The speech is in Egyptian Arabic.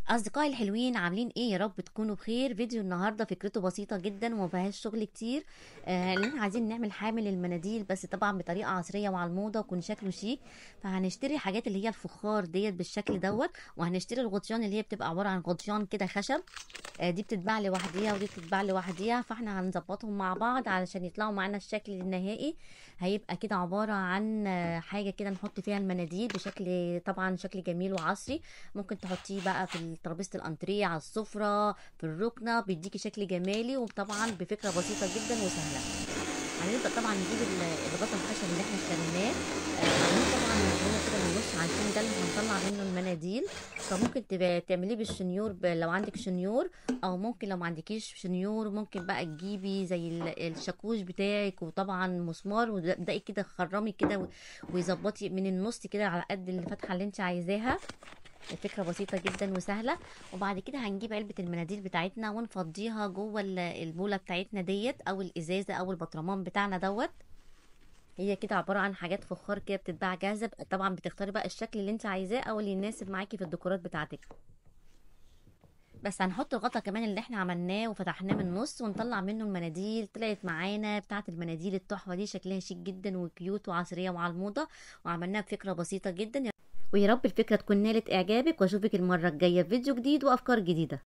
أصدقائي الحلوين عاملين إيه يا رب تكونوا بخير فيديو النهاردة فكرته بسيطة جدا وما فيهاش شغل كتير آه لأن عايزين نعمل حامل المناديل بس طبعا بطريقة عصرية وعلى الموضة ويكون شكله شيك فهنشتري حاجات اللي هي الفخار ديت بالشكل دوت وهنشتري الغطيان اللي هي بتبقى عبارة عن غطيان كده خشب آه دي بتتباع لوحديها ودي بتتباع لوحديها فاحنا هنظبطهم مع بعض علشان يطلعوا معانا الشكل النهائي هيبقى كده عبارة عن آه، حاجة كده نحط فيها المناديل بشكل طبعا شكل جميل وعصري ممكن تحطيه بقى في ترابيزه الانتريه على السفره في الركنه بيديكي شكل جمالي وطبعا بفكره بسيطه جدا وسهله هنبدا طبعا نجيب ال- الغطا الخشب اللي احنا اشتريناه آه، عاملين طبعا هنا كده من النص عشان ده اللي هنطلع منه المناديل فممكن تبقى تعمليه بالشنيور ب- لو عندك شنيور او ممكن لو ما عندكيش شنيور ممكن بقى تجيبي زي ال- الشاكوش بتاعك وطبعا مسمار وتبداي كده تخرمي كده و- ويظبطي من النص كده على قد الفتحه اللي انت عايزاها الفكرة بسيطة جدا وسهلة وبعد كده هنجيب علبة المناديل بتاعتنا ونفضيها جوه ال- البولة بتاعتنا ديت او الازازة او البطرمان بتاعنا دوت هي كده عبارة عن حاجات فخار كده بتتباع جاهزة طبعا بتختاري بقى الشكل اللي انت عايزاه او اللي يناسب معاكي في الديكورات بتاعتك بس هنحط الغطا كمان اللي احنا عملناه وفتحناه من النص ونطلع منه المناديل طلعت معانا بتاعه المناديل التحفه دي شكلها شيك جدا وكيوت وعصريه وعلى الموضه وعملناها بفكره بسيطه جدا ويا رب الفكره تكون نالت اعجابك واشوفك المره الجايه في فيديو جديد وافكار جديده